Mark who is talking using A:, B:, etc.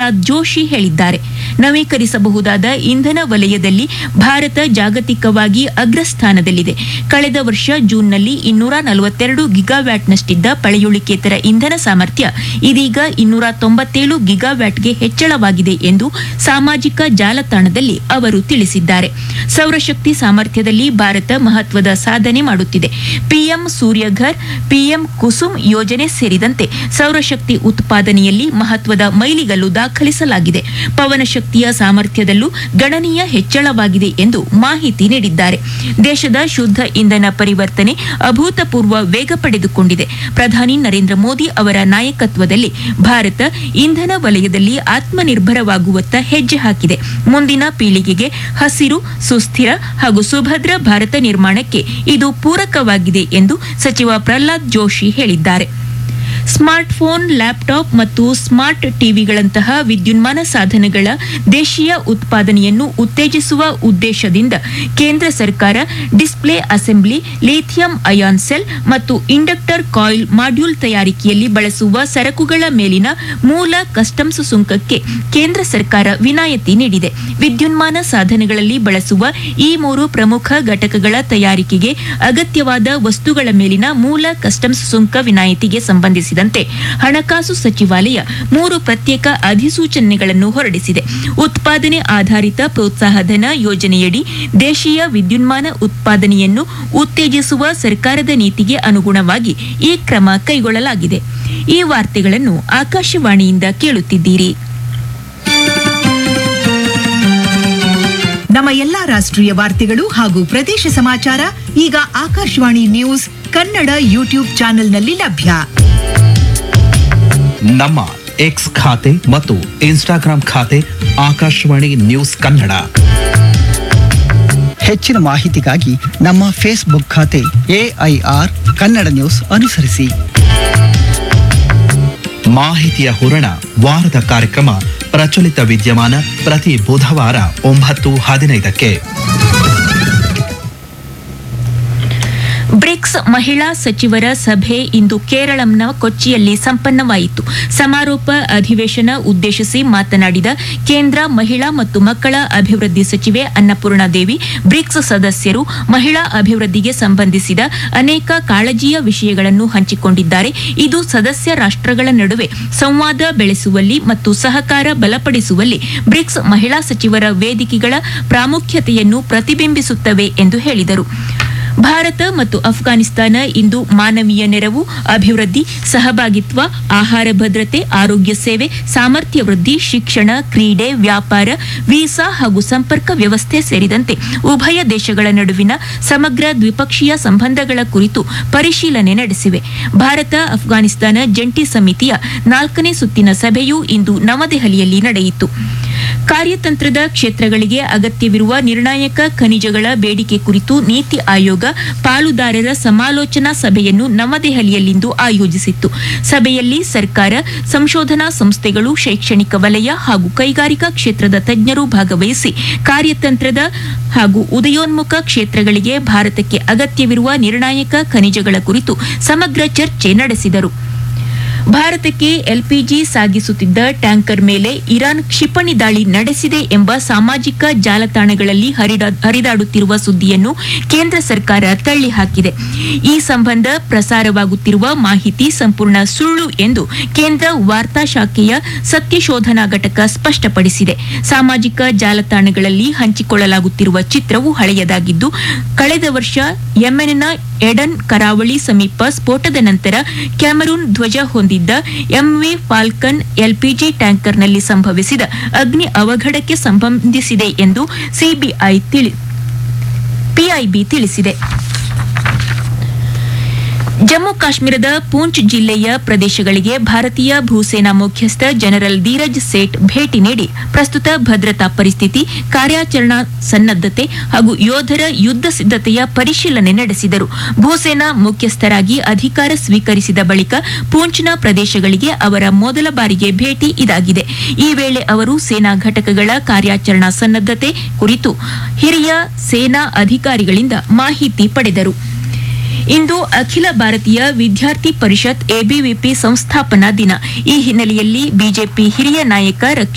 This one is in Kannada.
A: ಪ್ರಹ್ಲಾದ್ ಜೋಶಿ ಹೇಳಿದ್ದಾರೆ ನವೀಕರಿಸಬಹುದಾದ ಇಂಧನ ವಲಯದಲ್ಲಿ ಭಾರತ ಜಾಗತಿಕವಾಗಿ ಅಗ್ರಸ್ಥಾನದಲ್ಲಿದೆ ಕಳೆದ ವರ್ಷ ಜೂನ್ನಲ್ಲಿ ಇನ್ನೂರ ನಲವತ್ತೆರಡು ಗಿಗಾವ್ಯಾಟ್ನಷ್ಟಿದ್ದ ಪಳೆಯುಳಿಕೇತರ ಇಂಧನ ಸಾಮರ್ಥ್ಯ ಇದೀಗ ಇನ್ನೂರ ತೊಂಬತ್ತೇಳು ಗಿಗಾವ್ಯಾಟ್ಗೆ ಹೆಚ್ಚಳವಾಗಿದೆ ಎಂದು ಸಾಮಾಜಿಕ ಜಾಲತಾಣದಲ್ಲಿ ಅವರು ತಿಳಿಸಿದ್ದಾರೆ ಸೌರಶಕ್ತಿ ಸಾಮರ್ಥ್ಯದಲ್ಲಿ ಭಾರತ ಮಹತ್ವದ ಸಾಧನೆ ಮಾಡುತ್ತಿದೆ ಪಿಎಂ ಸೂರ್ಯಘರ್ ಪಿಎಂ ಕುಸುಮ್ ಯೋಜನೆ ಸೇರಿದಂತೆ ಸೌರಶಕ್ತಿ ಉತ್ಪಾದನೆಯಲ್ಲಿ ಮಹತ್ವದ ಮೈಲಿಗಲ್ಲು ದಾಖಲಿಸಲಾಗಿದೆ ಪವನಶಕ್ತಿಯ ಸಾಮರ್ಥ್ಯದಲ್ಲೂ ಗಣನೀಯ ಹೆಚ್ಚಳವಾಗಿದೆ ಎಂದು ಮಾಹಿತಿ ನೀಡಿದ್ದಾರೆ ದೇಶದ ಶುದ್ಧ ಇಂಧನ ಪರಿವರ್ತನೆ ಅಭೂತಪೂರ್ವ ವೇಗ ಪಡೆದುಕೊಂಡಿದೆ ಪ್ರಧಾನಿ ನರೇಂದ್ರ ಮೋದಿ ಅವರ ನಾಯಕತ್ವದಲ್ಲಿ ಭಾರತ ಇಂಧನ ವಲಯದಲ್ಲಿ ಆತ್ಮನಿರ್ಭರವಾಗುವತ್ತ ಹೆಜ್ಜೆ ಹಾಕಿದೆ ಮುಂದಿನ ಪೀಳಿಗೆಗೆ ಹಸಿರು ಸುಸ್ಥಿರ ಹಾಗೂ ಸುಭದ್ರ ಭಾರತ ನಿರ್ಮಾಣಕ್ಕೆ ಇದು ಪೂರಕವಾಗಿದೆ ಎಂದು ಸಚಿವ ಪ್ರಹ್ಲಾದ್ ಜೋಶಿ ಹೇಳಿದ್ದಾರೆ ಸ್ಮಾರ್ಟ್ಫೋನ್ ಲ್ಯಾಪ್ಟಾಪ್ ಮತ್ತು ಸ್ಮಾರ್ಟ್ ಟಿವಿಗಳಂತಹ ವಿದ್ಯುನ್ಮಾನ ಸಾಧನಗಳ ದೇಶೀಯ ಉತ್ಪಾದನೆಯನ್ನು ಉತ್ತೇಜಿಸುವ ಉದ್ದೇಶದಿಂದ ಕೇಂದ್ರ ಸರ್ಕಾರ display assembly lithium ion cell ಮತ್ತು ಇಂಡಕ್ಟರ್ ಕಾಯಿಲ್ ಮಾಡ್ಯೂಲ್ ತಯಾರಿಕೆಯಲ್ಲಿ ಬಳಸುವ ಸರಕುಗಳ ಮೇಲಿನ ಮೂಲ ಕಸ್ಟಮ್ಸ್ ಸುಂಕಕ್ಕೆ ಕೇಂದ್ರ ಸರ್ಕಾರ ವಿನಾಯಿತಿ ನೀಡಿದೆ ವಿದ್ಯುನ್ಮಾನ ಸಾಧನಗಳಲ್ಲಿ ಬಳಸುವ ಈ ಮೂರು ಪ್ರಮುಖ ಘಟಕಗಳ ತಯಾರಿಕೆಗೆ ಅಗತ್ಯವಾದ ವಸ್ತುಗಳ ಮೇಲಿನ ಮೂಲ ಕಸ್ಟಮ್ಸ್ ಸುಂಕ ವಿನಾಯಿತಿಗೆ ಸಂಬಂಧಿಸಿದಂತೆ ಹಣಕಾಸು ಸಚಿವಾಲಯ ಮೂರು ಪ್ರತ್ಯೇಕ ಅಧಿಸೂಚನೆಗಳನ್ನು ಹೊರಡಿಸಿದೆ ಉತ್ಪಾದನೆ ಆಧಾರಿತ ಪ್ರೋತ್ಸಾಹಧನ ಯೋಜನೆಯಡಿ ದೇಶೀಯ ವಿದ್ಯುನ್ಮಾನ ಉತ್ಪಾದನೆಯನ್ನು ಉತ್ತೇಜಿಸುವ ಸರ್ಕಾರದ ನೀತಿಗೆ ಅನುಗುಣವಾಗಿ ಈ ಕ್ರಮ ಕೈಗೊಳ್ಳಲಾಗಿದೆ ಈ ವಾರ್ತೆಗಳನ್ನು ಆಕಾಶವಾಣಿಯಿಂದ ಕೇಳುತ್ತಿದ್ದೀರಿ
B: ನಮ್ಮ ಎಲ್ಲಾ ರಾಷ್ಟ್ರೀಯ ವಾರ್ತೆಗಳು ಹಾಗೂ ಪ್ರದೇಶ ಸಮಾಚಾರ ಈಗ ಆಕಾಶವಾಣಿ ನ್ಯೂಸ್ ಕನ್ನಡ ಯೂಟ್ಯೂಬ್ ಚಾನೆಲ್ನಲ್ಲಿ ಲಭ್ಯ
C: ನಮ್ಮ ಎಕ್ಸ್ ಖಾತೆ ಮತ್ತು ಇನ್ಸ್ಟಾಗ್ರಾಂ ಖಾತೆ ಆಕಾಶವಾಣಿ ನ್ಯೂಸ್ ಕನ್ನಡ
D: ಹೆಚ್ಚಿನ ಮಾಹಿತಿಗಾಗಿ ನಮ್ಮ ಫೇಸ್ಬುಕ್ ಖಾತೆ ಎಐಆರ್ ಕನ್ನಡ ನ್ಯೂಸ್ ಅನುಸರಿಸಿ
C: ಮಾಹಿತಿಯ ಹೂರಣ ವಾರದ ಕಾರ್ಯಕ್ರಮ ಪ್ರಚಲಿತ ವಿದ್ಯಮಾನ ಪ್ರತಿ ಬುಧವಾರ ಒಂಬತ್ತು ಹದಿನೈದಕ್ಕೆ
A: ಬ್ರಿಕ್ಸ್ ಮಹಿಳಾ ಸಚಿವರ ಸಭೆ ಇಂದು ಕೇರಳಂನ ಕೊಚ್ಚಿಯಲ್ಲಿ ಸಂಪನ್ನವಾಯಿತು ಸಮಾರೋಪ ಅಧಿವೇಶನ ಉದ್ದೇಶಿಸಿ ಮಾತನಾಡಿದ ಕೇಂದ್ರ ಮಹಿಳಾ ಮತ್ತು ಮಕ್ಕಳ ಅಭಿವೃದ್ಧಿ ಸಚಿವೆ ಅನ್ನಪೂರ್ಣ ದೇವಿ ಬ್ರಿಕ್ಸ್ ಸದಸ್ಯರು ಮಹಿಳಾ ಅಭಿವೃದ್ಧಿಗೆ ಸಂಬಂಧಿಸಿದ ಅನೇಕ ಕಾಳಜಿಯ ವಿಷಯಗಳನ್ನು ಹಂಚಿಕೊಂಡಿದ್ದಾರೆ ಇದು ಸದಸ್ಯ ರಾಷ್ಟ್ರಗಳ ನಡುವೆ ಸಂವಾದ ಬೆಳೆಸುವಲ್ಲಿ ಮತ್ತು ಸಹಕಾರ ಬಲಪಡಿಸುವಲ್ಲಿ ಬ್ರಿಕ್ಸ್ ಮಹಿಳಾ ಸಚಿವರ ವೇದಿಕೆಗಳ ಪ್ರಾಮುಖ್ಯತೆಯನ್ನು ಪ್ರತಿಬಿಂಬಿಸುತ್ತವೆ ಎಂದು ಹೇಳಿದರು ಭಾರತ ಮತ್ತು ಅಫ್ಘಾನಿಸ್ತಾನ ಇಂದು ಮಾನವೀಯ ನೆರವು ಅಭಿವೃದ್ಧಿ ಸಹಭಾಗಿತ್ವ ಆಹಾರ ಭದ್ರತೆ ಆರೋಗ್ಯ ಸೇವೆ ಸಾಮರ್ಥ್ಯ ವೃದ್ಧಿ ಶಿಕ್ಷಣ ಕ್ರೀಡೆ ವ್ಯಾಪಾರ ವೀಸಾ ಹಾಗೂ ಸಂಪರ್ಕ ವ್ಯವಸ್ಥೆ ಸೇರಿದಂತೆ ಉಭಯ ದೇಶಗಳ ನಡುವಿನ ಸಮಗ್ರ ದ್ವಿಪಕ್ಷೀಯ ಸಂಬಂಧಗಳ ಕುರಿತು ಪರಿಶೀಲನೆ ನಡೆಸಿವೆ ಭಾರತ ಅಫ್ಘಾನಿಸ್ತಾನ ಜಂಟಿ ಸಮಿತಿಯ ನಾಲ್ಕನೇ ಸುತ್ತಿನ ಸಭೆಯು ಇಂದು ನವದೆಹಲಿಯಲ್ಲಿ ನಡೆಯಿತು ಕಾರ್ಯತಂತ್ರದ ಕ್ಷೇತ್ರಗಳಿಗೆ ಅಗತ್ಯವಿರುವ ನಿರ್ಣಾಯಕ ಖನಿಜಗಳ ಬೇಡಿಕೆ ಕುರಿತು ನೀತಿ ಆಯೋಗ ಪಾಲುದಾರರ ಸಮಾಲೋಚನಾ ಸಭೆಯನ್ನು ನವದೆಹಲಿಯಲ್ಲಿಂದು ಆಯೋಜಿಸಿತ್ತು ಸಭೆಯಲ್ಲಿ ಸರ್ಕಾರ ಸಂಶೋಧನಾ ಸಂಸ್ಥೆಗಳು ಶೈಕ್ಷಣಿಕ ವಲಯ ಹಾಗೂ ಕೈಗಾರಿಕಾ ಕ್ಷೇತ್ರದ ತಜ್ಞರು ಭಾಗವಹಿಸಿ ಕಾರ್ಯತಂತ್ರದ ಹಾಗೂ ಉದಯೋನ್ಮುಖ ಕ್ಷೇತ್ರಗಳಿಗೆ ಭಾರತಕ್ಕೆ ಅಗತ್ಯವಿರುವ ನಿರ್ಣಾಯಕ ಖನಿಜಗಳ ಕುರಿತು ಸಮಗ್ರ ಚರ್ಚೆ ನಡೆಸಿದರು ಭಾರತಕ್ಕೆ ಎಲ್ಪಿಜಿ ಸಾಗಿಸುತ್ತಿದ್ದ ಟ್ಯಾಂಕರ್ ಮೇಲೆ ಇರಾನ್ ಕ್ಷಿಪಣಿ ದಾಳಿ ನಡೆಸಿದೆ ಎಂಬ ಸಾಮಾಜಿಕ ಜಾಲತಾಣಗಳಲ್ಲಿ ಹರಿದಾ- ಹರಿದಾಡುತ್ತಿರುವ ಸುದ್ದಿಯನ್ನು ಕೇಂದ್ರ ಸರ್ಕಾರ ತಳ್ಳಿಹಾಕಿದೆ ಈ ಸಂಬಂಧ ಪ್ರಸಾರವಾಗುತ್ತಿರುವ ಮಾಹಿತಿ ಸಂಪೂರ್ಣ ಸುಳ್ಳು ಎಂದು ಕೇಂದ್ರ ವಾರ್ತಾ ಶಾಖೆಯ ಸತ್ಯಶೋಧನಾ ಘಟಕ ಸ್ಪಷ್ಟಪಡಿಸಿದೆ ಸಾಮಾಜಿಕ ಜಾಲತಾಣಗಳಲ್ಲಿ ಹಂಚಿಕೊಳ್ಳಲಾಗುತ್ತಿರುವ ಚಿತ್ರವು ಹಳೆಯದಾಗಿದ್ದು ಕಳೆದ ವರ್ಷ ಯೆಮೆನ್ನ ಎಡನ್ ಕರಾವಳಿ ಸಮೀಪ ಸ್ಫೋಟದ ನಂತರ ಕ್ಯಾಮರೂನ್ ಧ್ವಜ ಹೊಂದಿದ್ದ ಎಂವಿ ಫಾಲ್ಕನ್ ಎಲ್ಪಿಜಿ ಟ್ಯಾಂಕರ್ನಲ್ಲಿ ಸಂಭವಿಸಿದ ಅಗ್ನಿ ಅವಘಡಕ್ಕೆ ಸಂಬಂಧಿಸಿದೆ ಎಂದು ಸಿಬಿಐ ತಿಳಿ ಪಿಐಬಿ ತಿಳಿಸಿದೆ ಜಮ್ಮು ಕಾಶ್ಮೀರದ ಪೂಂಚ್ ಜಿಲ್ಲೆಯ ಪ್ರದೇಶಗಳಿಗೆ ಭಾರತೀಯ ಭೂಸೇನಾ ಮುಖ್ಯಸ್ಥ ಜನರಲ್ ಧೀರಜ್ ಸೇಠ್ ಭೇಟಿ ನೀಡಿ ಪ್ರಸ್ತುತ ಭದ್ರತಾ ಪರಿಸ್ಥಿತಿ ಕಾರ್ಯಾಚರಣಾ ಸನ್ನದ್ದತೆ ಹಾಗೂ ಯೋಧರ ಯುದ್ಧ ಸಿದ್ಧತೆಯ ಪರಿಶೀಲನೆ ನಡೆಸಿದರು ಭೂಸೇನಾ ಮುಖ್ಯಸ್ಥರಾಗಿ ಅಧಿಕಾರ ಸ್ವೀಕರಿಸಿದ ಬಳಿಕ ಪೂಂಚ್ನ ಪ್ರದೇಶಗಳಿಗೆ ಅವರ ಮೊದಲ ಬಾರಿಗೆ ಭೇಟಿ ಇದಾಗಿದೆ ಈ ವೇಳೆ ಅವರು ಸೇನಾ ಘಟಕಗಳ ಕಾರ್ಯಾಚರಣಾ ಸನ್ನದ್ದತೆ ಕುರಿತು ಹಿರಿಯ ಸೇನಾ ಅಧಿಕಾರಿಗಳಿಂದ ಮಾಹಿತಿ ಪಡೆದರು ಇಂದು ಅಖಿಲ ಭಾರತೀಯ ವಿದ್ಯಾರ್ಥಿ ಪರಿಷತ್ ಎಬಿವಿಪಿ ಸಂಸ್ಥಾಪನಾ ದಿನ ಈ ಹಿನ್ನೆಲೆಯಲ್ಲಿ ಬಿಜೆಪಿ ಹಿರಿಯ ನಾಯಕ